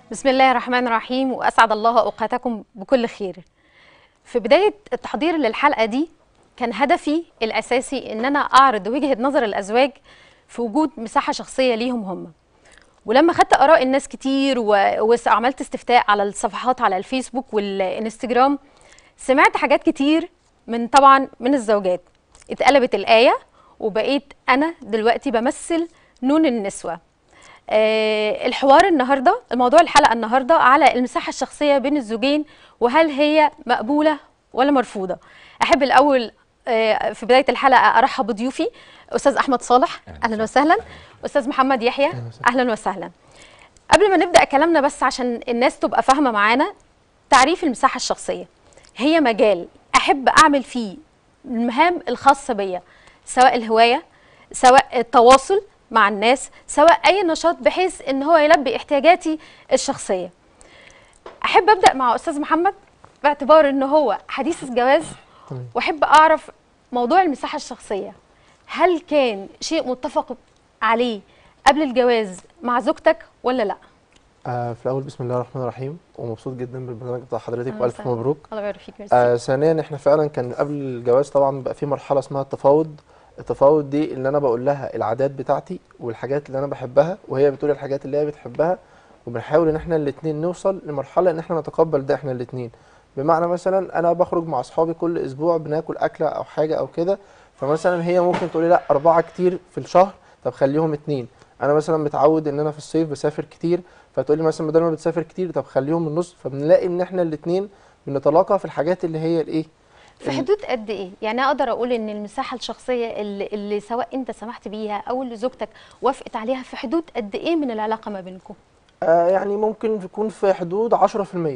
بسم الله الرحمن الرحيم واسعد الله اوقاتكم بكل خير. في بدايه التحضير للحلقه دي كان هدفي الاساسي ان انا اعرض وجهه نظر الازواج في وجود مساحه شخصيه ليهم هم. ولما خدت اراء الناس كتير و- وعملت استفتاء على الصفحات على الفيسبوك والانستجرام سمعت حاجات كتير من طبعا من الزوجات اتقلبت الايه وبقيت انا دلوقتي بمثل نون النسوه آه، الحوار النهارده الموضوع الحلقه النهارده على المساحه الشخصيه بين الزوجين وهل هي مقبوله ولا مرفوضه احب الاول آه، في بدايه الحلقه ارحب بضيوفي استاذ احمد صالح اهلا وسهلا استاذ محمد يحيى اهلا وسهلا قبل ما نبدا كلامنا بس عشان الناس تبقى فاهمه معانا تعريف المساحه الشخصيه هي مجال احب اعمل فيه المهام الخاصه بيا سواء الهوايه سواء التواصل مع الناس سواء اي نشاط بحيث ان هو يلبي احتياجاتي الشخصيه احب ابدا مع استاذ محمد باعتبار ان هو حديث الجواز تمام. واحب اعرف موضوع المساحه الشخصيه هل كان شيء متفق عليه قبل الجواز مع زوجتك ولا لا آه في الاول بسم الله الرحمن الرحيم ومبسوط جدا بالبرنامج بتاع حضرتك أهلا والف وسهلا. مبروك الله يبارك فيك ميرسي آه ثانيا احنا فعلا كان قبل الجواز طبعا بقى في مرحله اسمها التفاوض التفاوض دي اللي انا بقول لها العادات بتاعتي والحاجات اللي انا بحبها وهي بتقول الحاجات اللي هي بتحبها وبنحاول ان احنا الاثنين نوصل لمرحله ان احنا نتقبل ده احنا الاثنين بمعنى مثلا انا بخرج مع اصحابي كل اسبوع بناكل اكله او حاجه او كده فمثلا هي ممكن تقولي لا اربعه كتير في الشهر طب خليهم اتنين انا مثلا متعود ان انا في الصيف بسافر كتير فتقولي مثلا بدل ما بتسافر كتير طب خليهم النص فبنلاقي ان احنا الاتنين بنتلاقى في الحاجات اللي هي الايه في حدود قد ايه يعني اقدر اقول ان المساحه الشخصيه اللي, اللي سواء انت سمحت بيها او اللي زوجتك وافقت عليها في حدود قد ايه من العلاقه ما بينكم آه يعني ممكن يكون في حدود 10%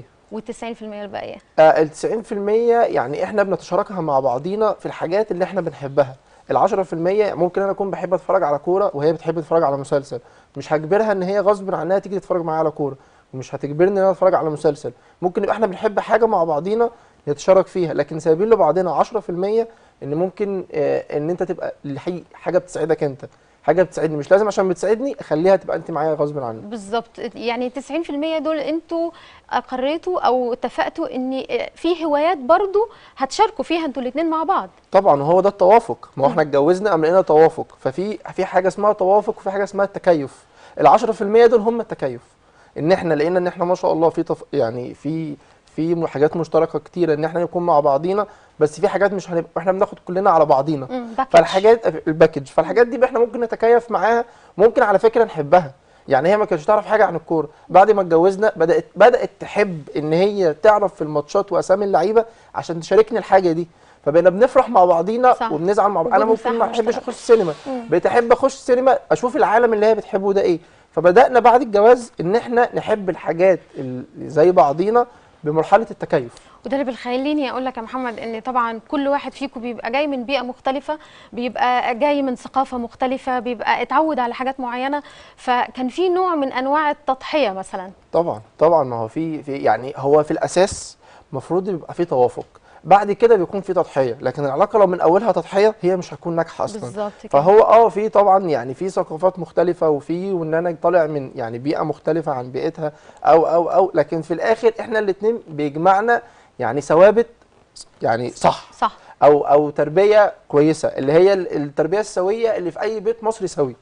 وال90% الباقيه آه ال 90% يعني احنا بنتشاركها مع بعضينا في الحاجات اللي احنا بنحبها ال 10% ممكن انا اكون بحب اتفرج على كوره وهي بتحب تتفرج على مسلسل مش هجبرها ان هي غصب عنها تيجي تتفرج معايا على كوره ومش هتجبرني ان انا اتفرج على مسلسل ممكن يبقى احنا بنحب حاجه مع بعضينا نتشارك فيها لكن سايبين لبعضنا 10% ان ممكن آه ان انت تبقى الحي- حاجه بتسعدك انت حاجه بتسعدني مش لازم عشان بتسعدني اخليها تبقى انت معايا غصب عنك بالظبط يعني 90% دول انتوا اقريتوا او اتفقتوا ان في هوايات برضو هتشاركوا فيها انتوا الاثنين مع بعض طبعا وهو ده التوافق ما هو احنا اتجوزنا قام لقينا توافق ففي في حاجه اسمها توافق وفي حاجه اسمها التكيف ال 10% دول هم التكيف ان احنا لقينا ان احنا ما شاء الله في تف... يعني في في م- حاجات مشتركه كتيره ان احنا نكون مع بعضينا بس في حاجات مش هنبقى احنا بناخد كلنا على بعضينا مم، باكج. فالحاجات الباكج فالحاجات دي احنا ممكن نتكيف معاها ممكن على فكره نحبها يعني هي ما كانتش تعرف حاجه عن الكوره بعد ما اتجوزنا بدات بدات تحب ان هي تعرف في الماتشات واسامي اللعيبه عشان تشاركني الحاجه دي فبقينا بنفرح مع بعضينا صح. وبنزعل مع بعض انا وجود ممكن ما مساحة احبش مشتركة. اخش السينما بقيت احب اخش السينما اشوف العالم اللي هي بتحبه ده ايه فبدانا بعد الجواز ان احنا نحب الحاجات اللي زي بعضينا بمرحله التكيف وده اللي بيخليني اقول لك يا محمد ان طبعا كل واحد فيكم بيبقى جاي من بيئه مختلفه بيبقى جاي من ثقافه مختلفه بيبقى اتعود على حاجات معينه فكان في نوع من انواع التضحيه مثلا طبعا طبعا ما هو في في يعني هو في الاساس المفروض يبقى في توافق بعد كده بيكون في تضحيه لكن العلاقه لو من اولها تضحيه هي مش هتكون ناجحه اصلا بالظبط كده فهو اه في طبعا يعني في ثقافات مختلفه وفي وان انا طالع من يعني بيئه مختلفه عن بيئتها او او او لكن في الاخر احنا الاثنين بيجمعنا يعني ثوابت يعني صح صح او او تربيه كويسه اللي هي ال- التربيه السويه اللي في اي بيت مصري سوي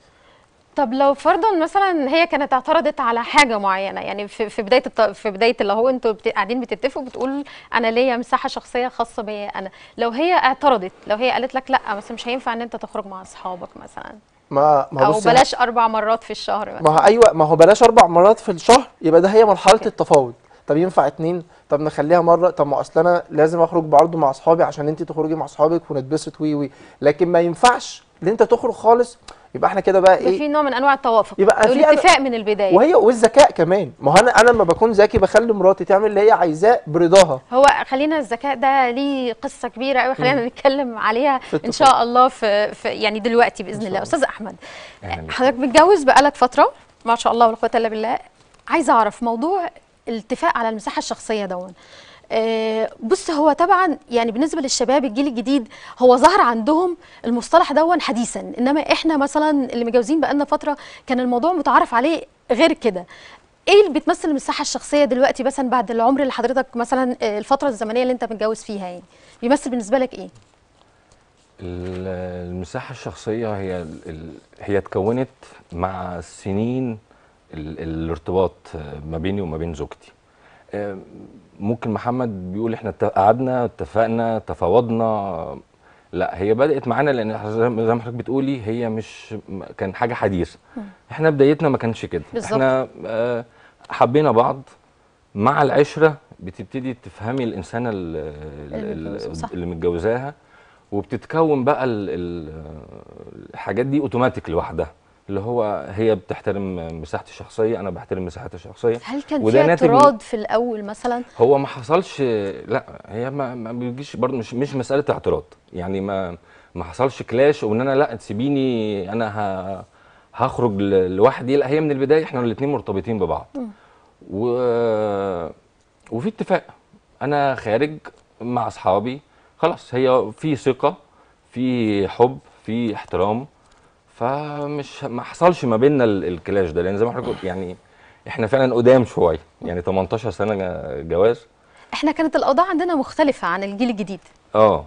طب لو فرضا مثلا هي كانت اعترضت على حاجه معينه يعني في, في بدايه الت... في بدايه اللي هو انتوا بت... قاعدين بتتفقوا بتقول انا ليا مساحه شخصيه خاصه بيا انا لو هي اعترضت لو هي قالت لك لا بس مش هينفع ان انت تخرج مع اصحابك مثلا ما ما هو او بصي بلاش اربع مرات في الشهر مثلا ما هو ايوه ما هو بلاش اربع مرات في الشهر يبقى ده هي مرحله التفاوض طب ينفع اتنين طب نخليها مره طب ما اصل انا لازم اخرج برضه مع اصحابي عشان انت تخرجي مع اصحابك ونتبسط وي وي لكن ما ينفعش ان انت تخرج خالص يبقى احنا كده بقى ده ايه في نوع من انواع التوافق يبقى في أنا- والاتفاق من البدايه وهي والذكاء كمان ما هو انا انا لما بكون ذكي بخلي مراتي تعمل اللي هي عايزاه برضاها هو خلينا الذكاء ده ليه قصه كبيره قوي خلينا نتكلم عليها في ان شاء الله في, في يعني دلوقتي باذن شاء الله الله. استاذ احمد أهلاً بك. حضرتك متجوز بقالك فتره ما شاء الله ولا قوه الا بالله عايزه اعرف موضوع الاتفاق على المساحه الشخصيه دون آه، بص هو طبعا يعني بالنسبه للشباب الجيل الجديد هو ظهر عندهم المصطلح دون حديثا انما احنا مثلا اللي متجوزين بقالنا فتره كان الموضوع متعارف عليه غير كده ايه اللي بتمثل المساحه الشخصيه دلوقتي مثلا بعد العمر اللي حضرتك مثلا آه، الفتره الزمنيه اللي انت متجوز فيها يعني بيمثل بالنسبه لك ايه ال- المساحة الشخصية هي ال- ال- هي اتكونت مع سنين ال- الارتباط ما بيني وما بين زوجتي آه، ممكن محمد بيقول احنا ات- قعدنا اتفقنا تفاوضنا لا هي بدأت معانا لان زي ما زي ما حضرتك بتقولي هي مش م- كان حاجة حديثة احنا بدايتنا ما كانش كده بالظبط. احنا آه، حبينا بعض مع العشرة بتبتدي تفهمي الإنسانة ال- اللي ال- متجوزة، صح. اللي متجوزاها وبتتكون بقى ال- ال- الحاجات دي اوتوماتيك لوحدها اللي هو هي بتحترم مساحتي الشخصيه انا بحترم مساحتي الشخصيه هل كان وده في ناتج من- اعتراض في الاول مثلا هو ما حصلش لا هي ما, ما بيجيش برضه مش مش مساله اعتراض يعني ما ما حصلش كلاش وان انا لا تسيبيني انا ه هخرج ل- لوحدي لا هي من البدايه احنا الاثنين مرتبطين ببعض و وفي اتفاق انا خارج مع اصحابي خلاص هي في ثقه في حب في احترام فمش ما حصلش ما بيننا ال- الكلاش ده لان زي ما حضرتك قلت يعني احنا فعلا قدام شويه يعني 18 سنه جا- جواز احنا كانت الاوضاع عندنا مختلفه عن الجيل الجديد اه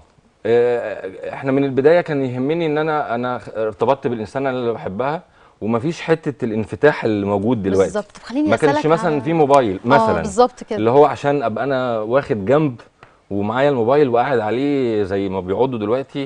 آه، احنا من البدايه كان يهمني ان انا انا خ- ارتبطت بالانسانه اللي بحبها ومفيش حته الانفتاح اللي موجود دلوقتي بالظبط طب خليني ما كانش أسألك مثلا على- في موبايل اه مثلا بالظبط كده اللي هو عشان ابقى انا واخد جنب ومعايا الموبايل وقاعد عليه زي ما بيقعدوا دلوقتي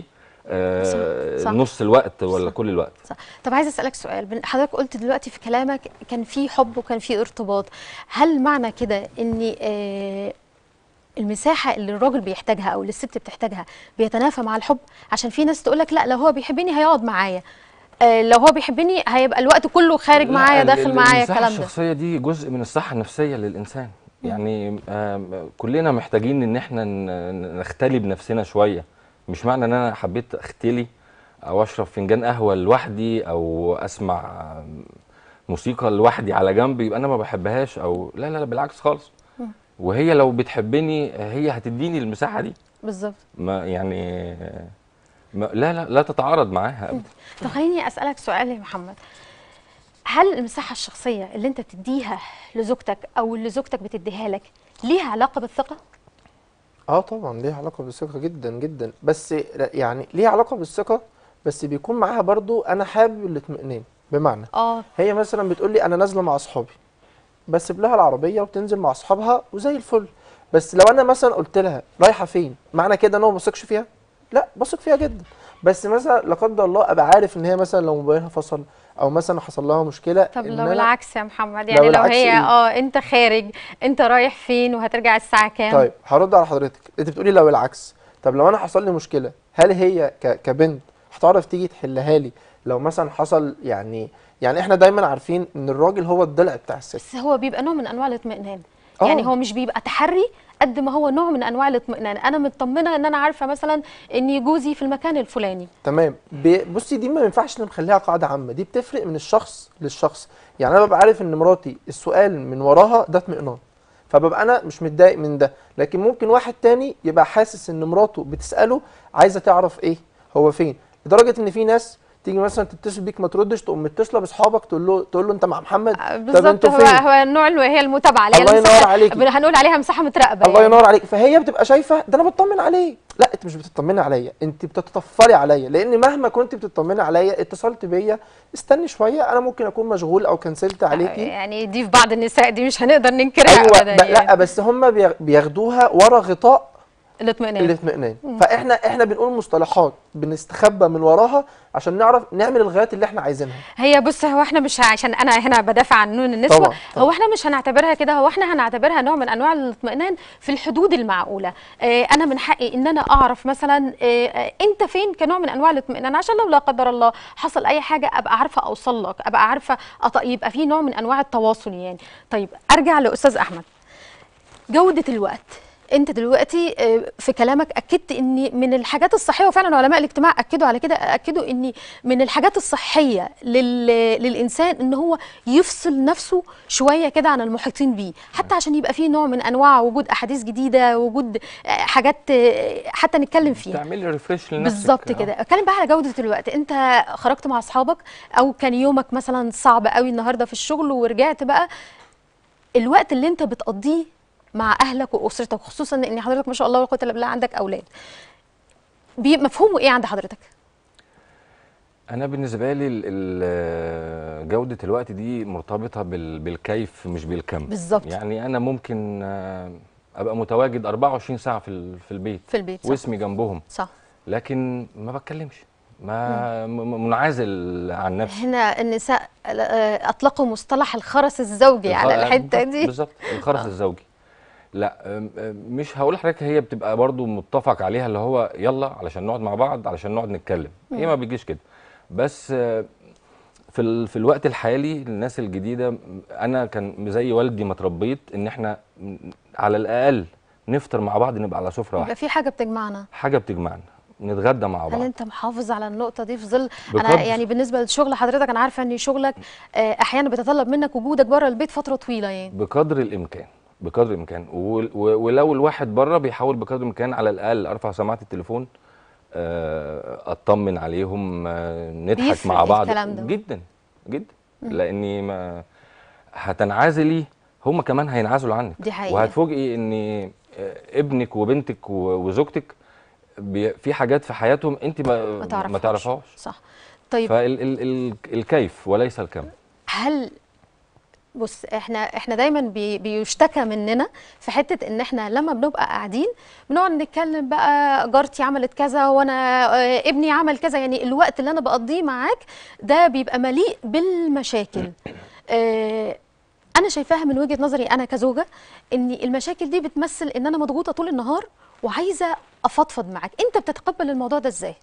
آه صح، صح. نص الوقت ولا صح. كل الوقت صح. طب عايز اسالك سؤال بن- حضرتك قلت دلوقتي في كلامك كان في حب وكان في ارتباط هل معنى كده ان آه المساحه اللي الراجل بيحتاجها او اللي الست بتحتاجها بيتنافى مع الحب عشان في ناس تقول لك لا لو هو بيحبني هيقعد معايا آه لو هو بيحبني هيبقى الوقت كله خارج لا، معايا ال- داخل ال- معايا المساحة الكلام ده الشخصية دي جزء من الصحة النفسية للإنسان يعني آم، كلنا محتاجين إن إحنا ن- نختلي بنفسنا شوية مش معنى إن أنا حبيت أختلي أو أشرب فنجان قهوة لوحدي أو أسمع آم، موسيقى لوحدي على جنب يبقى أنا ما بحبهاش أو لا لا لا بالعكس خالص وهي لو بتحبني هي هتديني المساحة دي بالظبط ما يعني ما لا لا لا تتعارض معاها أبدا طب خليني اسالك سؤال يا محمد هل المساحه الشخصيه اللي انت بتديها لزوجتك او اللي زوجتك بتديها لك ليها علاقه بالثقه اه طبعا ليها علاقه بالثقه جدا جدا بس لا- يعني ليها علاقه بالثقه بس بيكون معاها برضو انا حابب الاطمئنان بمعنى اه هي مثلا بتقول لي انا نازله مع اصحابي بسيب لها العربيه وتنزل مع اصحابها وزي الفل بس لو انا مثلا قلت لها رايحه فين معنى كده ان انا ما بثقش فيها لا بثق فيها جدا بس مثلا لا قدر الله ابقى عارف ان هي مثلا لو موبايلها فصل او مثلا حصل لها مشكله طب إن لو أنا- العكس يا محمد لو يعني لو, العكس هي إيه؟ اه انت خارج انت رايح فين وهترجع الساعه كام طيب هرد على حضرتك انت بتقولي لو العكس طب لو انا حصل لي مشكله هل هي ك... كبنت هتعرف تيجي تحلها لي لو مثلا حصل يعني يعني احنا دايما عارفين ان الراجل هو الضلع بتاع الست بس هو بيبقى نوع من انواع الاطمئنان آه. يعني هو مش بيبقى تحري قد ما هو نوع من انواع الاطمئنان انا مطمنه ان انا عارفه مثلا ان جوزي في المكان الفلاني تمام ب- بصي دي ما ينفعش نخليها قاعده عامه دي بتفرق من الشخص للشخص يعني انا ببقى عارف ان مراتي السؤال من وراها ده اطمئنان فببقى انا مش متضايق من ده لكن ممكن واحد تاني يبقى حاسس ان مراته بتساله عايزه تعرف ايه هو فين لدرجه ان في ناس تيجي مثلا تتصل بيك ما تردش تقوم متصله باصحابك تقول له تقول له انت مع محمد آه، طب بالظبط انتوا هو فين هو النوع اللي هي المتابعه اللي هي الله ينور المساحة- عليكي. بن- هنقول عليها مساحه متراقبه الله يعني. ينور عليك فهي بتبقى شايفه ده انا بطمن عليه لا انت مش بتطمني عليا انت بتتطفلي عليا لان مهما كنت بتطمني عليا اتصلت بيا استني شويه انا ممكن اكون مشغول او كنسلت عليكي يعني دي في بعض النساء دي مش هنقدر ننكرها ايوه ابدا ب- لا يعني. بس هم بياخدوها ورا غطاء الاطمئنان الاطمئنان فاحنا احنا بنقول مصطلحات بنستخبى من وراها عشان نعرف نعمل الغايات اللي احنا عايزينها هي بص هو احنا مش ه- عشان انا هنا بدافع عن نون النسوه طبعاً، طبعاً. هو احنا مش هنعتبرها كده هو احنا هنعتبرها نوع من انواع الاطمئنان في الحدود المعقوله اه انا من حقي ان انا اعرف مثلا اه آه، انت فين كنوع من انواع الاطمئنان عشان لو لا قدر الله حصل اي حاجه ابقى عارفه اوصل لك ابقى عارفه أط... يبقى في نوع من انواع التواصل يعني طيب ارجع لاستاذ احمد جودة الوقت انت دلوقتي آه، في كلامك اكدت ان من الحاجات الصحيه وفعلا علماء الاجتماع اكدوا على كده اكدوا ان من الحاجات الصحيه لل... للانسان ان هو يفصل نفسه شويه كده عن المحيطين بيه حتى عشان يبقى فيه نوع من انواع وجود احاديث جديده وجود آه، حاجات آه، حتى نتكلم فيها تعملي ريفريش لنفسك بالظبط آه. كده اتكلم بقى على جوده الوقت انت خرجت مع اصحابك او كان يومك مثلا صعب قوي النهارده في الشغل ورجعت بقى الوقت اللي انت بتقضيه مع اهلك واسرتك خصوصا ان حضرتك ما شاء الله ولا قوه الا بالله عندك اولاد بي- مفهومه ايه عند حضرتك انا بالنسبه لي ال- ال- جوده الوقت دي مرتبطه بال- بالكيف مش بالكم بالظبط. يعني انا ممكن آه، ابقى متواجد 24 ساعه في ال- في البيت في البيت صح واسمي جنبهم صح لكن ما بتكلمش ما م- منعزل عن نفسي هنا النساء آه، اطلقوا مصطلح الخرس الزوجي على الخ- الحته بالظبط- دي بالظبط الخرس الزوجي لا أم- أم، مش هقول لحضرتك هي بتبقى برضو متفق عليها اللي هو يلا علشان نقعد مع بعض علشان نقعد نتكلم هي ما بيجيش كده بس آه، في ال... في الوقت الحالي الناس الجديده م- انا كان زي والدي ما اتربيت ان احنا م- على الاقل نفطر مع بعض نبقى على سفره واحده يبقى في حاجه بتجمعنا حاجه بتجمعنا نتغدى مع هل بعض انت محافظ على النقطه دي في ظل انا بقدر. يعني بالنسبه لشغل حضرتك انا عارفه ان شغلك آه، احيانا بيتطلب منك وجودك بره البيت فتره طويله يعني بقدر الامكان بقدر الامكان وال- و- ولو الواحد بره بيحاول بقدر الامكان على الاقل ارفع سماعه التليفون آه، اطمن عليهم آه، نضحك بيفرق مع بعض الكلام ده. جدا جدا لاني ما هتنعزلي هم كمان هينعزلوا عنك دي حقيقة. وهتفوجئي ان آه، ابنك وبنتك و- وزوجتك بي- في حاجات في حياتهم انت ما ما تعرفهاش ما تعرفهاش صح طيب فالكيف وليس الكم هل بص احنا احنا دايما بي بيشتكى مننا في حته ان احنا لما بنبقى قاعدين بنقعد نتكلم بقى جارتي عملت كذا وانا آه، ابني عمل كذا يعني الوقت اللي انا بقضيه معاك ده بيبقى مليء بالمشاكل آه، انا شايفاها من وجهه نظري انا كزوجه ان المشاكل دي بتمثل ان انا مضغوطه طول النهار وعايزه افضفض معاك انت بتتقبل الموضوع ده ازاي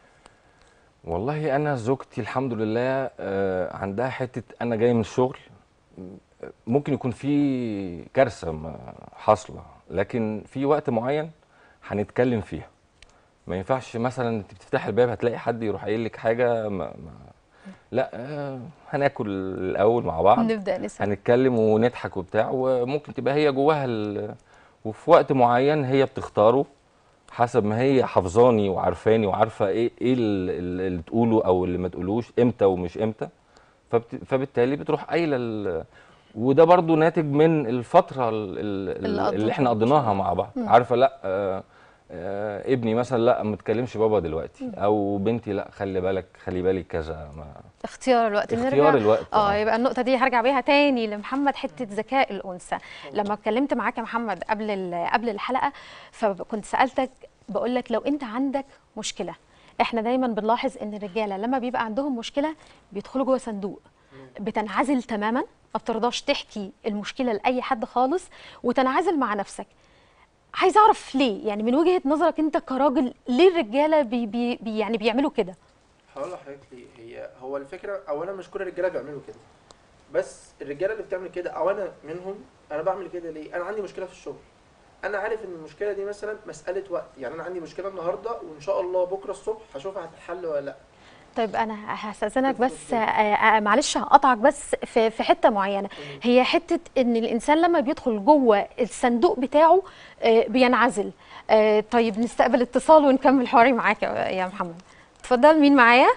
والله انا زوجتي الحمد لله آه، عندها حته انا جاي من الشغل م- ممكن يكون في كارثه ما- حاصله لكن في وقت معين هنتكلم فيها ما ينفعش مثلا انت بتفتح الباب هتلاقي حد يروح قايل لك حاجه ما ما لا آه، هناكل الاول مع بعض نبدا نسال هنتكلم ونضحك وبتاع وممكن تبقى هي جواها ال... وفي وقت معين هي بتختاره حسب ما هي حافظاني وعارفاني وعارفه ايه ايه ال- ال- اللي تقوله او اللي ما تقولوش امتى ومش امتى فبت... فبالتالي بتروح قايله ال... وده برضو ناتج من الفتره ال- ال- اللي اللي, قضيتها. احنا قضيناها مع بعض عارفه لا آه آه ابني مثلا لا ما تكلمش بابا دلوقتي او بنتي لا خلي بالك خلي بالك كذا ما اختيار الوقت اختيار نرجع الوقت، اه آه. يبقى النقطه دي هرجع بيها تاني لمحمد حته ذكاء الانثى لما اتكلمت معاك يا محمد قبل ال- قبل الحلقه فكنت سالتك بقول لك لو انت عندك مشكله احنا دايما بنلاحظ ان الرجاله لما بيبقى عندهم مشكله بيدخلوا جوه صندوق بتنعزل تماما ما بترضاش تحكي المشكله لاي حد خالص وتنعزل مع نفسك عايز اعرف ليه يعني من وجهه نظرك انت كراجل ليه الرجاله بي بي بي يعني بيعملوا كده هقول لحضرتك ليه هي هو الفكره اولا مش كل الرجاله بيعملوا كده بس الرجاله اللي بتعمل كده او انا منهم انا بعمل كده ليه انا عندي مشكله في الشغل انا عارف ان المشكله دي مثلا مساله وقت يعني انا عندي مشكله النهارده وان شاء الله بكره الصبح هشوفها هتتحل ولا لا طيب انا هستاذنك بس آه، آه، معلش هقطعك بس في في حته معينه هي حته ان الانسان لما بيدخل جوه الصندوق بتاعه آه، بينعزل آه، طيب نستقبل اتصال ونكمل حواري معاك يا يا محمد اتفضل مين معايا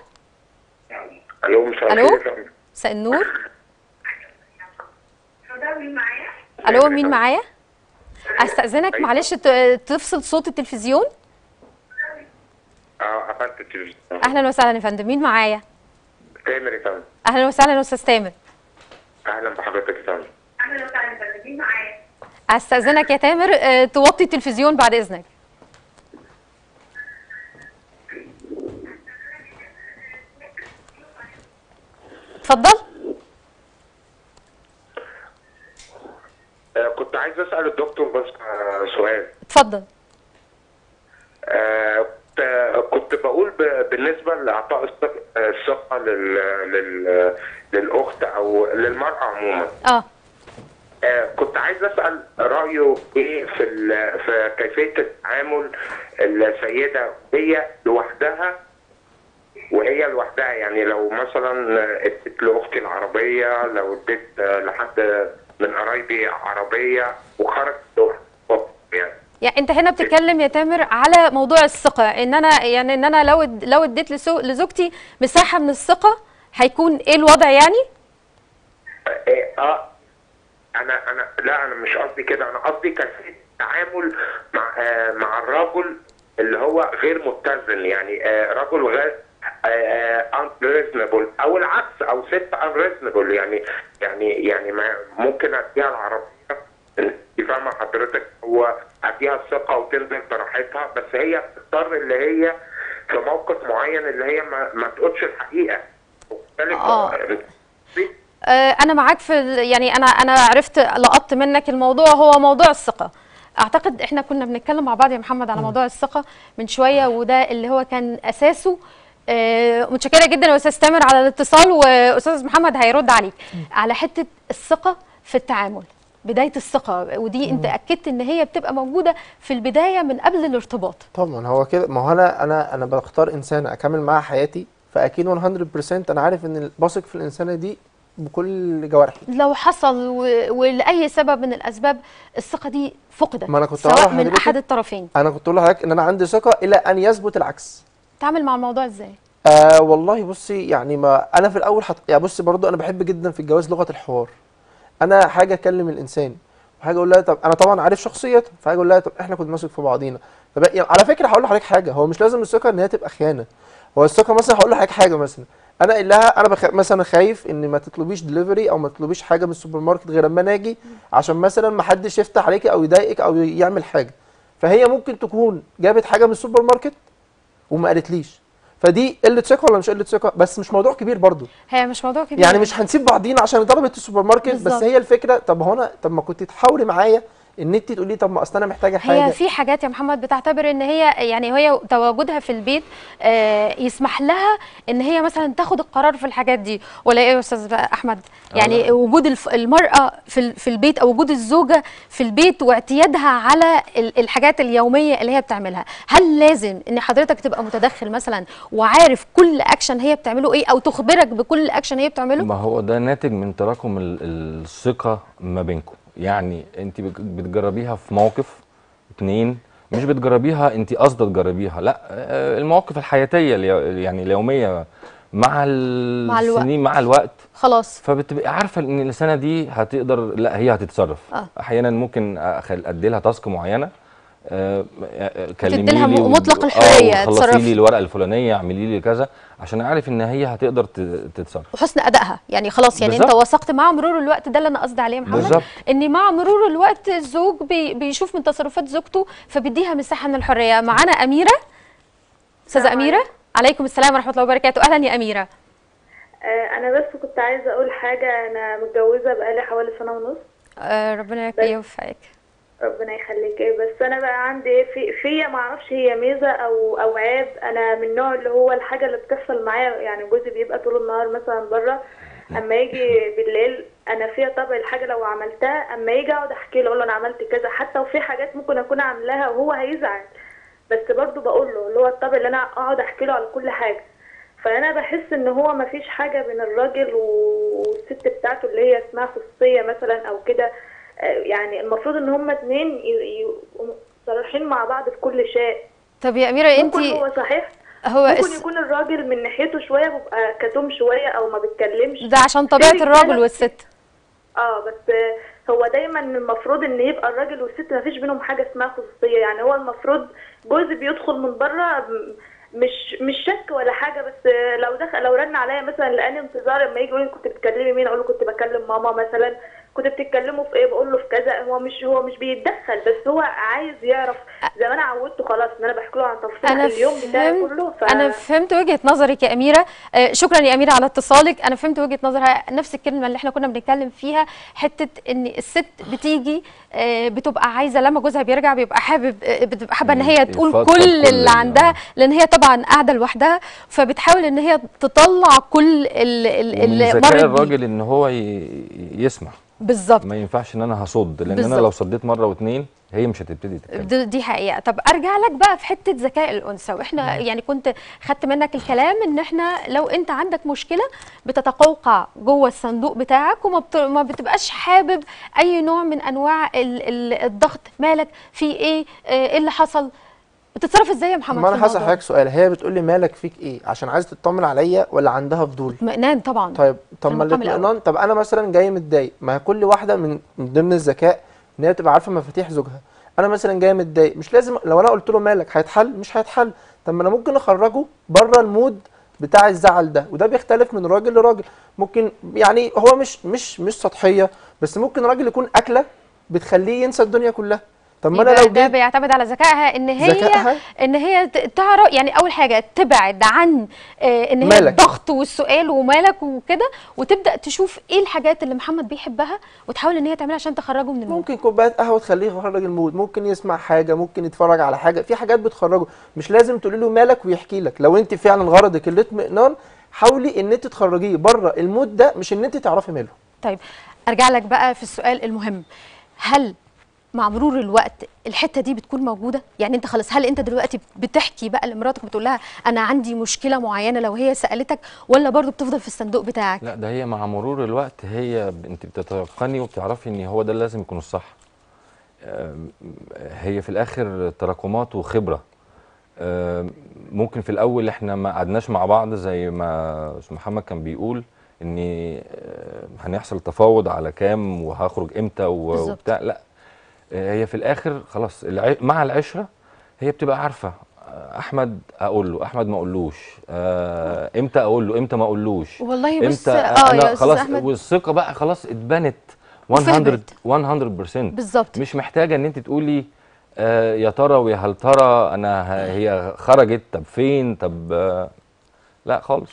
الو مساء ألو؟ الخير مساء النور الو مين معايا استاذنك معلش ت- تفصل صوت التلفزيون اه قفلت التلفزيون اهلا وسهلا يا فندم مين معايا تامر يا فندم اهلا وسهلا استاذ تامر اهلا بحضرتك يا فندم استاذنك يا تامر آه، توطي التلفزيون بعد اذنك اتفضل آه كنت عايز اسال الدكتور بس آه سؤال اتفضل آه كنت- آه، كنت بقول ب- بالنسبه لاعطاء الثق- آه، الثقه لل... لل... للاخت او للمراه عموما اه آه كنت عايز اسال رايه ايه في ال... في كيفيه التعامل السيده هي لوحدها وهي لوحدها يعني لو مثلا اديت لاختي العربيه لو اديت آه، لحد من قرايبي عربيه وخرجت لوحدها يعني يعني انت هنا بتتكلم يا تامر على موضوع الثقه ان انا يعني ان انا لو اد- لو اديت لسو- لزوجتي مساحه من الثقه هيكون ايه الوضع يعني اه, آه انا انا لا انا مش قصدي كده انا قصدي كيفيه التعامل مع آه مع الرجل اللي هو غير متزن يعني آه رجل غير unreasonable او العكس او ست unreasonable يعني يعني يعني ما ممكن اديها العربيه انت فاهمه حضرتك هو اديها الثقه وتنزل براحتها بس هي بتضطر اللي هي في موقف معين اللي هي ما, ما تقولش الحقيقه وبالتالي آه. آه، انا معاك في ال- يعني انا انا عرفت لقطت منك الموضوع هو موضوع الثقه اعتقد احنا كنا بنتكلم مع بعض يا محمد على موضوع الثقه من شويه وده اللي هو كان اساسه آه، متشكره جدا يا استاذ تامر على الاتصال واستاذ محمد هيرد عليك على حته الثقه في التعامل بدايه الثقه ودي انت اكدت ان هي بتبقى موجوده في البدايه من قبل الارتباط طبعا هو كده ما هو انا انا انا بختار انسانه اكمل معاها حياتي فاكيد 100% انا عارف ان بثق في الانسانه دي بكل جوارحي لو حصل و- ولاي سبب من الاسباب الثقه دي فقدت ما أنا كنت سواء هقول من لحضرتك- احد الطرفين انا كنت اقول لحضرتك ان انا عندي ثقه الى ان يثبت العكس تعمل مع الموضوع ازاي آه والله بصي يعني ما انا في الاول حط... يعني بصي برضو انا بحب جدا في الجواز لغه الحوار انا حاجه اكلم الانسان وحاجه اقول لها طب انا طبعا عارف شخصيتها فحاجه اقول لها طب احنا كنا ماسك في بعضينا طب يعني على فكره هقول لحضرتك حاجه هو مش لازم الثقه ان هي تبقى خيانه هو الثقه مثلا هقول لحضرتك حاجه مثلا انا قايل لها انا بخ... مثلا خايف ان ما تطلبيش دليفري او ما تطلبيش حاجه من السوبر ماركت غير اما انا اجي عشان مثلا ما حدش يفتح عليكي او يضايقك او يعمل حاجه فهي ممكن تكون جابت حاجه من السوبر ماركت وما قالتليش فدي قله ثقه ولا مش قله ثقه بس مش موضوع كبير برضو هي مش موضوع كبير يعني مش هنسيب بعضينا عشان ضربت السوبر ماركت بالظبط. بس هي الفكره طب هو انا طب ما كنت تحاوري معايا ان انت تقولي طب ما اصل انا محتاجه حاجه هي في حاجات يا محمد بتعتبر ان هي يعني هي تواجدها في البيت آه، يسمح لها ان هي مثلا تاخد القرار في الحاجات دي ولا ايه يا استاذ احمد يعني لا. وجود الف- المراه في ال- في البيت او وجود الزوجه في البيت واعتيادها على ال- الحاجات اليوميه اللي هي بتعملها هل لازم ان حضرتك تبقى متدخل مثلا وعارف كل اكشن هي بتعمله ايه او تخبرك بكل اكشن هي بتعمله ما هو ده ناتج من تراكم ال- الثقة ما بينكم يعني انت بت- بتجربيها في موقف اتنين مش بتجربيها انت قصدك تجربيها لا آه، المواقف الحياتية اليو- يعني اليومية مع الوقت. السنين مع الوقت خلاص فبتبقي عارفه ان الانسانه دي هتقدر لا هي هتتصرف آه. احيانا ممكن أخل- ادي لها تاسك معينه آه، آه، كلمي لها لي م- مطلق آه، الحرية، وخلصي اتصرفي. لي الورقه الفلانيه اعملي لي كذا عشان اعرف ان هي هتقدر ت- تتصرف وحسن ادائها يعني خلاص يعني انت بالظبط. وثقت مع مرور الوقت ده اللي انا قصدي عليه يا محمد بالظبط. ان مع مرور الوقت الزوج بي بيشوف من تصرفات زوجته فبيديها مساحه من الحريه معانا اميره استاذه السلام اميره عليكم السلام ورحمه الله وبركاته اهلا يا اميره آه، انا بس كنت عايزه اقول حاجه انا متجوزه بقالي حوالي سنه ونص آه ربنا بس. يوفقك ربنا يخليك إيه، بس انا بقى عندي إيه في فيا ما اعرفش هي ميزه او او عيب انا من النوع اللي هو الحاجه اللي بتحصل معايا يعني جوزي بيبقى طول النهار مثلا بره اما يجي بالليل انا فيها طبع الحاجه لو عملتها اما يجي اقعد احكي له اقول له انا عملت كذا حتى وفي حاجات ممكن اكون عاملاها وهو هيزعل بس برضه بقول له اللي هو الطبع اللي انا اقعد احكي له على كل حاجه فانا بحس ان هو ما فيش حاجه بين الراجل والست بتاعته اللي هي اسمها خصوصيه مثلا او كده آه، يعني المفروض ان هما اتنين ي- يبقوا صريحين مع بعض في كل شيء طب يا اميره انت ممكن هو صحيح هو ممكن اس... يكون الراجل من ناحيته شويه بيبقى كتوم شويه او ما بيتكلمش ده عشان طبيعه في الراجل رجالة والست اه بس آه، هو دايما المفروض ان يبقى الراجل والست ما فيش بينهم حاجه اسمها خصوصيه يعني هو المفروض جوزي بيدخل من بره م- مش مش شك ولا حاجه بس آه، لو دخل لو رن عليا مثلا لقاني انتظار لما يجي يقول لي كنت بتكلمي مين اقول له كنت بكلم ماما مثلا كنت بتتكلموا في ايه بقول له في كذا هو مش هو مش بيتدخل بس هو عايز يعرف زي ما انا عودته خلاص ان انا بحكي له عن تفاصيل انا اليوم بتاعي فهمت كله ف... انا فهمت وجهه نظرك يا اميره آه شكرا يا اميره على اتصالك انا فهمت وجهه نظرها نفس الكلمه اللي احنا كنا بنتكلم فيها حته ان الست بتيجي آه بتبقى عايزه لما جوزها بيرجع بيبقى حابب آه بتبقى حابه ان هي تقول يفضفض كل كل اللي ال- عندها لان هي طبعا قاعده لوحدها فبتحاول ان هي تطلع كل ال- ال- ومن اللي ذكاء مرت بيه الراجل ان هو ي- يسمع بالظبط ما ينفعش ان انا هصد لان بالظبط. انا لو صديت مره واتنين هي مش هتبتدي تتكلم دي دي حقيقه طب ارجع لك بقى في حته ذكاء الانثى واحنا يعني كنت خدت منك الكلام ان احنا لو انت عندك مشكله بتتقوقع جوه الصندوق بتاعك وما بت... ما بتبقاش حابب اي نوع من انواع ال... ال... الضغط مالك في ايه آه، ايه اللي حصل بتتصرف ازاي يا محمد ما في انا هسال الموضوع حضرتك سؤال هي بتقول لي مالك فيك ايه عشان عايزه تطمن عليا ولا عندها فضول اطمئنان طبعا طيب طب في ما المقام الاطمئنان طب انا مثلا جاي متضايق ما هي كل واحده من من ضمن الذكاء ان هي تبقى عارفه مفاتيح زوجها انا مثلا جاي متضايق مش لازم لو انا قلت له مالك هيتحل مش هيتحل طب ما انا ممكن اخرجه بره المود بتاع الزعل ده وده بيختلف من راجل لراجل ممكن يعني هو مش مش مش سطحيه بس ممكن راجل يكون اكله بتخليه ينسى الدنيا كلها طب ما انا يبقى لو ده جيت بيعتمد على ذكائها ان هي ذكائها؟ ان هي ت- تعرف يعني اول حاجه تبعد عن آه، ان هي مالك. الضغط والسؤال ومالك وكده وتبدا تشوف ايه الحاجات اللي محمد بيحبها وتحاول ان هي تعملها عشان تخرجه من المود ممكن كوبايه قهوه تخليه يخرج المود ممكن يسمع حاجه ممكن يتفرج على حاجه في حاجات بتخرجه مش لازم تقولي له مالك ويحكي لك لو انت فعلا غرضك الاطمئنان حاولي ان انت تخرجيه بره المود ده مش ان انت تعرفي ماله طيب ارجع لك بقى في السؤال المهم هل مع مرور الوقت الحته دي بتكون موجوده يعني انت خلاص هل انت دلوقتي بتحكي بقى لمراتك بتقول لها انا عندي مشكله معينه لو هي سالتك ولا برضو بتفضل في الصندوق بتاعك لا ده هي مع مرور الوقت هي ب- انت بتتيقني وبتعرفي ان هو ده اللي لازم يكون الصح آم، هي في الاخر تراكمات وخبره آم، ممكن في الاول احنا ما قعدناش مع بعض زي ما استاذ محمد كان بيقول ان آه، هنحصل تفاوض على كام وهخرج امتى و- بالظبط. وبتاع لا آه، هي في الاخر خلاص الع- مع العشره هي بتبقى عارفه آه، احمد اقول له احمد ما اقولوش آه، امتى اقول له امتى ما اقولوش والله بص امتى اه يا انا استاذ خلاص احمد والثقه بقى خلاص اتبنت 100 وفهمت. 100% بالظبط مش محتاجه ان انت تقولي آه يا ترى ويا هل ترى انا ه- هي خرجت طب فين طب آه لا خالص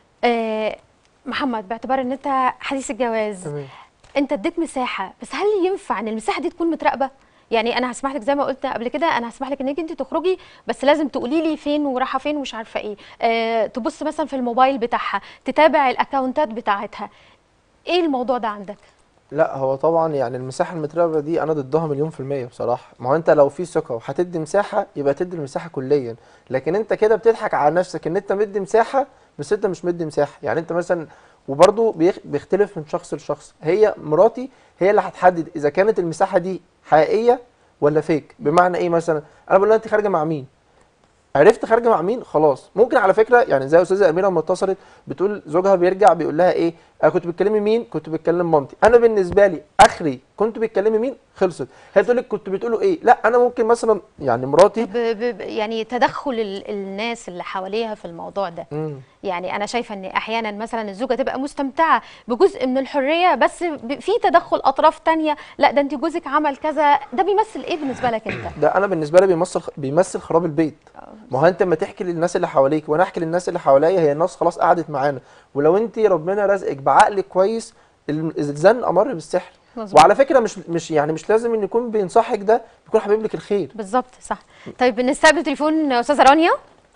آه محمد باعتبار ان انت حديث الجواز تمام انت اديت مساحه بس هل ينفع ان المساحه دي تكون متراقبه يعني انا هسمح لك زي ما قلت قبل كده انا هسمح لك انك انت تخرجي بس لازم تقولي لي فين ورايحه فين ومش عارفه ايه آه تبص مثلا في الموبايل بتاعها تتابع الاكونتات بتاعتها ايه الموضوع ده عندك لا هو طبعا يعني المساحه المتراقبه دي انا ضدها مليون في الميه بصراحه ما هو انت لو في ثقه وهتدي مساحه يبقى تدي المساحه كليا لكن انت كده بتضحك على نفسك ان انت مدي مساحه بس انت مش مدي مساحه يعني انت مثلا وبرضه بيخ- بيختلف من شخص لشخص هي مراتي هي اللي هتحدد اذا كانت المساحه دي حقيقيه ولا فيك بمعنى ايه مثلا انا بقول لها انت خارجه مع مين عرفت خارجه مع مين خلاص ممكن على فكره يعني زي استاذه اميره لما اتصلت بتقول زوجها بيرجع بيقول لها ايه انا كنت بتكلمي مين كنت بتكلم مامتي انا بالنسبه لي اخري كنت بتكلمي مين خلصت هي تقول لك كنت بتقولوا ايه لا انا ممكن مثلا يعني مراتي ب ب ب- يعني تدخل ال الناس اللي حواليها في الموضوع ده مم. يعني انا شايفه ان احيانا مثلا الزوجه تبقى مستمتعه بجزء من الحريه بس ب- في تدخل اطراف تانية لا ده انت جوزك عمل كذا ده بيمثل ايه بالنسبه لك انت ده انا بالنسبه لي بيمثل بيمثل خراب البيت ما هو انت لما تحكي للناس اللي حواليك وانا احكي للناس اللي حواليا هي الناس خلاص قعدت معانا ولو انت ربنا رزقك بعقل كويس ال- الزن امر بالسحر مظبوط. وعلى فكره مش مش يعني مش لازم ان يكون بينصحك ده يكون حبيب لك الخير بالظبط صح طيب نستقبل تليفون استاذه رانيا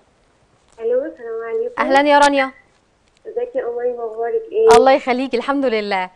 الو السلام عليكم اهلا يا رانيا ازيك يا اميمه اخبارك ايه الله يخليكي الحمد لله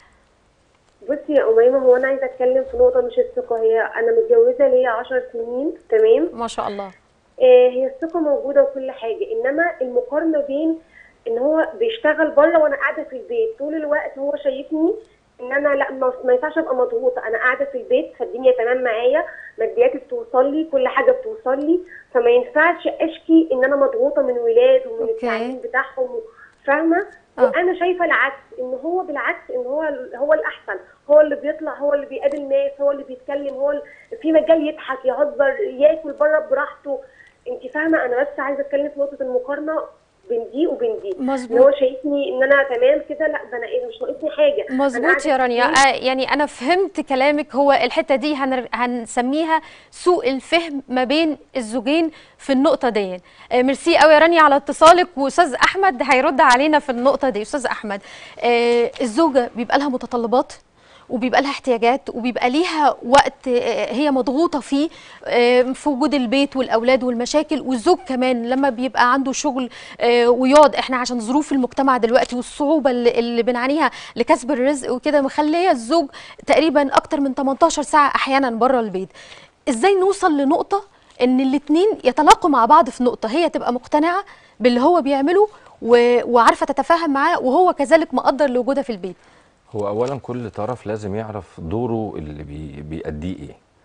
بصي يا اميمه هو انا عايزه اتكلم في نقطه مش الثقه هي انا متجوزه ليا 10 سنين تمام ما شاء الله آه هي الثقه موجوده وكل حاجه انما المقارنه بين ان هو بيشتغل بره وانا قاعده في البيت طول الوقت هو شايفني ان انا لا ما, ما ينفعش ابقى مضغوطه انا قاعده في البيت فالدنيا تمام معايا مادياتي بتوصل لي كل حاجه بتوصل لي فما ينفعش اشكي ان انا مضغوطه من ولاد ومن أوكي. التعليم بتاعهم فاهمه آه. وانا شايفه العكس ان هو بالعكس ان هو هو الاحسن هو اللي بيطلع هو اللي بيقابل ناس هو اللي بيتكلم هو اللي في مجال يضحك يهزر ياكل بره براحته انت فاهمه انا بس عايزه اتكلم في نقطه المقارنه بين دي وبين دي مظبوط. ان هو شايفني ان انا تمام كده لا ده انا ايه مش ناقصني حاجه أنا مظبوط قاعدة يا في رانيا البيت. آه يعني انا فهمت كلامك هو الحته دي هنر- هنسميها سوء الفهم ما بين الزوجين في النقطه دي آه ميرسي قوي يا رانيا على اتصالك واستاذ احمد هيرد علينا في النقطه دي استاذ احمد آه الزوجه بيبقى لها متطلبات وبيبقى لها احتياجات وبيبقى ليها وقت آه، هي مضغوطه فيه آه، في وجود البيت والاولاد والمشاكل والزوج كمان لما بيبقى عنده شغل آه، ويقعد احنا عشان ظروف المجتمع دلوقتي والصعوبه اللي, اللي بنعانيها لكسب الرزق وكده مخليه الزوج تقريبا اكتر من 18 ساعه احيانا بره البيت ازاي نوصل لنقطه ان الاتنين يتلاقوا مع بعض في نقطه هي تبقى مقتنعه باللي هو بيعمله و- وعارفه تتفاهم معاه وهو كذلك مقدر لوجودها في البيت هو اولا كل طرف لازم يعرف دوره اللي بي بيأديه ايه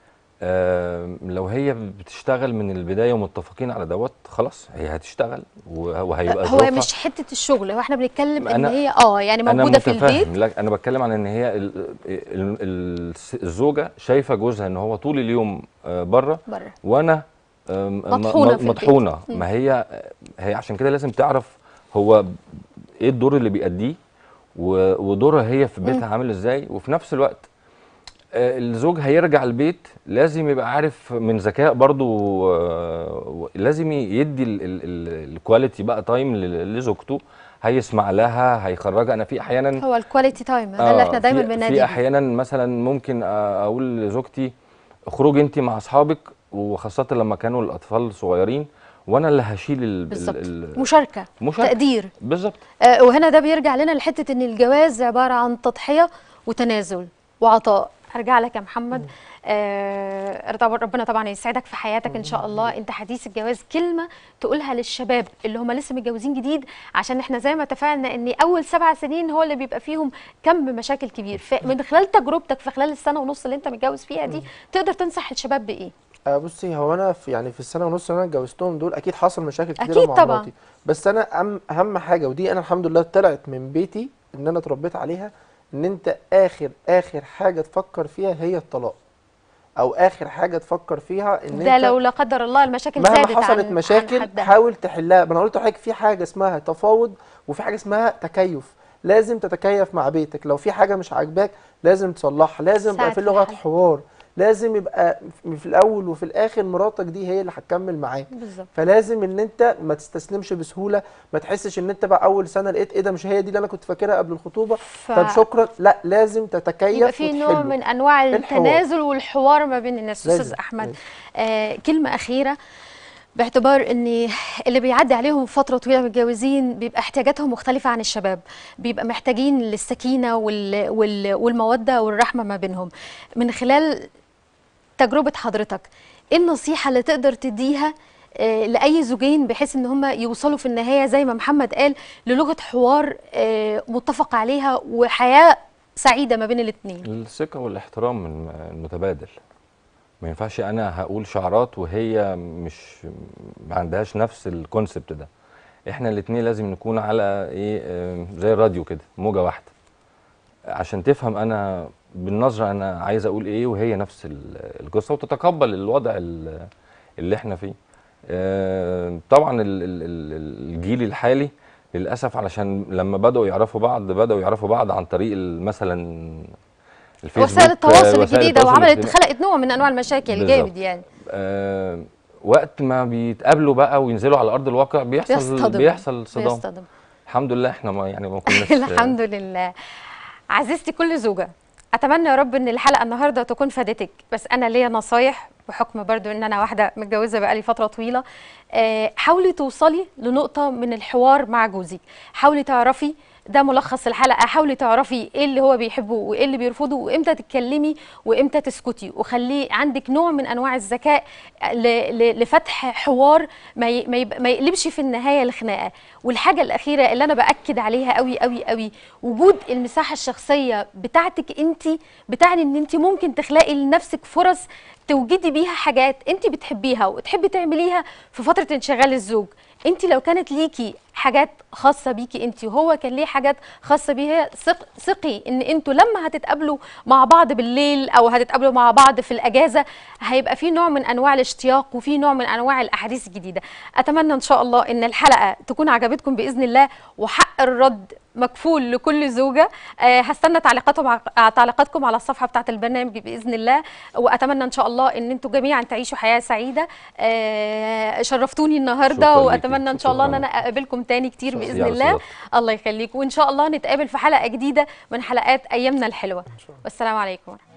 آه لو هي بتشتغل من البدايه ومتفقين على دوت خلاص هي هتشتغل وه- وهيبقى هو ظروفها- مش حته الشغل هو احنا بنتكلم ان أنا- هي اه يعني انا موجوده في البيت متفاهم لا انا بتكلم عن ان هي ال ال ال الزوجه شايفه جوزها ان هو طول اليوم بره بره وانا آم، م- مطحونة م- في البيت. مطحونه مم. ما هي هي عشان كده لازم تعرف هو ايه الدور اللي بيأديه و- ودورها هي في بيتها عامل ازاي وفي نفس الوقت آه، الزوج هيرجع البيت لازم يبقى عارف من ذكاء برضو آه، لازم يدي ال- ال- ال- الكواليتي بقى تايم ل- لزوجته هيسمع لها هيخرجها انا في احيانا هو الكواليتي تايم ده اللي آه، احنا دايما في- بننادي في بيه. احيانا مثلا ممكن آه، اقول لزوجتي اخرجي انت مع اصحابك وخاصه لما كانوا الاطفال صغيرين وانا اللي هشيل ال- ال- بالظبط ال- مشاركه مشاركة. تقدير بالظبط آه، وهنا ده بيرجع لنا لحته ان الجواز عباره عن تضحيه وتنازل وعطاء هرجع لك يا محمد آه طبعا ربنا طبعا يسعدك في حياتك ان شاء الله انت حديث الجواز كلمه تقولها للشباب اللي هم لسه متجوزين جديد عشان احنا زي ما اتفقنا ان اول سبع سنين هو اللي بيبقى فيهم كم مشاكل كبير فمن خلال تجربتك في خلال السنه ونص اللي انت متجوز فيها دي تقدر تنصح الشباب بايه آه بصي هو انا في يعني في السنه ونص اللي انا اتجوزتهم دول اكيد حصل مشاكل كتيره أكيد مع طبعاً. مراتي بس انا أهم, اهم حاجه ودي انا الحمد لله طلعت من بيتي ان انا اتربيت عليها ان انت اخر اخر حاجه تفكر فيها هي الطلاق او اخر حاجه تفكر فيها ان ده انت لو لا قدر الله المشاكل مهما زادت حصلت عن مشاكل عن حدها. حاول تحلها ما انا قلت لحضرتك في حاجه اسمها تفاوض وفي حاجه اسمها تكيف لازم تتكيف مع بيتك لو في حاجه مش عاجباك لازم تصلحها لازم يبقى ساعة في لغه الحل. حوار لازم يبقى في الاول وفي الاخر مراتك دي هي اللي هتكمل معاك بالظبط فلازم ان انت ما تستسلمش بسهوله ما تحسش ان انت بقى اول سنه لقيت ايه ده مش هي دي اللي انا كنت فاكرها قبل الخطوبه ف- طب شكرا لا لازم تتكيف يبقى في نوع وتحله. من انواع الحوار. التنازل والحوار ما بين الناس لازم، استاذ احمد لازم. آه كلمه اخيره باعتبار ان اللي بيعدي عليهم فتره طويله متجوزين بيبقى احتياجاتهم مختلفه عن الشباب بيبقى محتاجين للسكينه وال وال والموده والرحمه ما بينهم من خلال تجربه حضرتك ايه النصيحه اللي تقدر تديها آه، لاي زوجين بحيث ان هم يوصلوا في النهايه زي ما محمد قال للغه حوار آه، متفق عليها وحياه سعيده ما بين الاثنين الثقه والاحترام الم- المتبادل ما ينفعش انا هقول شعارات وهي مش ما عندهاش نفس الكونسبت ده احنا الاثنين لازم نكون على ايه آه، زي الراديو كده موجه واحده عشان تفهم انا بالنظره انا عايز اقول ايه وهي نفس ال- القصه وتتقبل الوضع ال- اللي احنا فيه آه، طبعا ال- ال- ال- الجيل الحالي للاسف علشان لما بداوا يعرفوا بعض بداوا يعرفوا بعض عن طريق ال- مثلا الفيسبوك وسائل التواصل وسائل الجديده التواصل وعملت الاجتماعي. خلقت نوع من انواع المشاكل بالظبط. جامد يعني آه وقت ما بيتقابلوا بقى وينزلوا على ارض الواقع بيحصل بيصطدم. بيحصل صدام بيصطدم الحمد لله احنا ما يعني ما كناش الحمد لله عزيزتي كل زوجة أتمنى يا رب إن الحلقة النهاردة تكون فادتك بس أنا ليا نصايح بحكم برضو إن أنا واحدة متجوزة بقالي فترة طويلة آه، حاولي توصلي لنقطة من الحوار مع جوزك حاولي تعرفي ده ملخص الحلقة حاولي تعرفي ايه اللي هو بيحبه وايه اللي بيرفضه وامتى تتكلمي وامتى تسكتي وخلي عندك نوع من انواع الذكاء ل- ل- لفتح حوار ما ي- ما يبقى- ما يقلبش في النهاية لخناقة والحاجة الأخيرة اللي أنا بأكد عليها قوي قوي قوي وجود المساحة الشخصية بتاعتك أنت بتعني إن أنت ممكن تخلقي لنفسك فرص توجدي بيها حاجات أنت بتحبيها وتحبي تعمليها في فترة انشغال الزوج انت لو كانت ليكي حاجات خاصه بيكي انت وهو كان ليه حاجات خاصه بيه هي ثق ثقي ان انتوا لما هتتقابلوا مع بعض بالليل او هتتقابلوا مع بعض في الاجازه هيبقى في نوع من انواع الاشتياق وفي نوع من انواع الاحاديث الجديده اتمنى ان شاء الله ان الحلقه تكون عجبتكم باذن الله وحق الرد مكفول لكل زوجه آه هستنى تعليقاتكم ع- تعليقاتكم على الصفحه بتاعه البرنامج باذن الله واتمنى ان شاء الله ان انتوا جميعا تعيشوا حياه سعيده آه شرفتوني النهارده شكراً ليكي. واتمنى ان شاء الله ان شكراً. انا اقابلكم تاني كتير شكراً. باذن يا الله صدق. الله يخليكم وان شاء الله نتقابل في حلقه جديده من حلقات ايامنا الحلوه والسلام عليكم